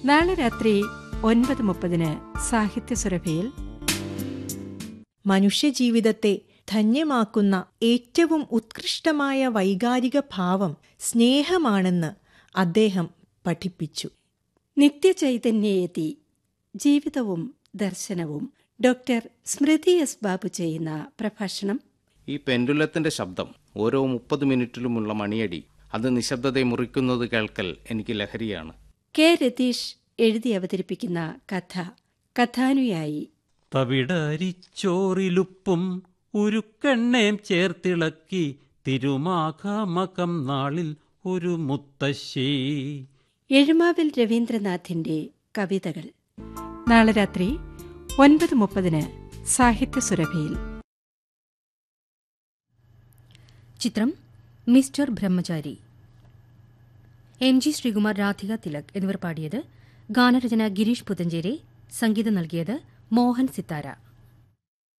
നാളെ രാത്രി ഒൻപത് മുപ്പതിന് സാഹിത്യസുരഭിയിൽ മനുഷ്യജീവിതത്തെ ധന്യമാക്കുന്ന ഏറ്റവും ഉത്കൃഷ്ടമായ വൈകാരിക ഭാവം സ്നേഹമാണെന്ന് അദ്ദേഹം പഠിപ്പിച്ചു നിത്യചൈതന്യയതി ജീവിതവും ദർശനവും ഡോക്ടർ സ്മൃതി എസ് ബാബു ചെയ്യുന്ന പ്രഭാഷണം ഈ പെൻഡുലത്തിന്റെ ശബ്ദം ഓരോ മുപ്പത് മിനിറ്റിലുമുള്ള മണിയടി അത് നിശബ്ദതയെ മുറിക്കുന്നത് കേൾക്കൽ എനിക്ക് ലഹരിയാണ് കെ രതീഷ് എഴുതി അവതരിപ്പിക്കുന്ന കഥ കഥാനുയായി തവിടരിച്ചോറിലുപ്പും ഉരുക്കെണ്ണേം ചേർത്തിളക്കി തിരുമാഘമകം നാളിൽ ഒരു മുത്തശ്ശി എഴുമാവിൽ രവീന്ദ്രനാഥിന്റെ കവിതകൾ നാളെ രാത്രി ഒൻപത് മുപ്പതിന് സാഹിത്യസുരഭിയിൽ ചിത്രം mister Brahmachari M G Sreekumar Radhika Thilak എന്നിവർ പാടിയത് ഗാനരചന ഗിരീഷ് പുതഞ്ചേരി സംഗീതം നൽകിയത് മോഹൻ സിത്താര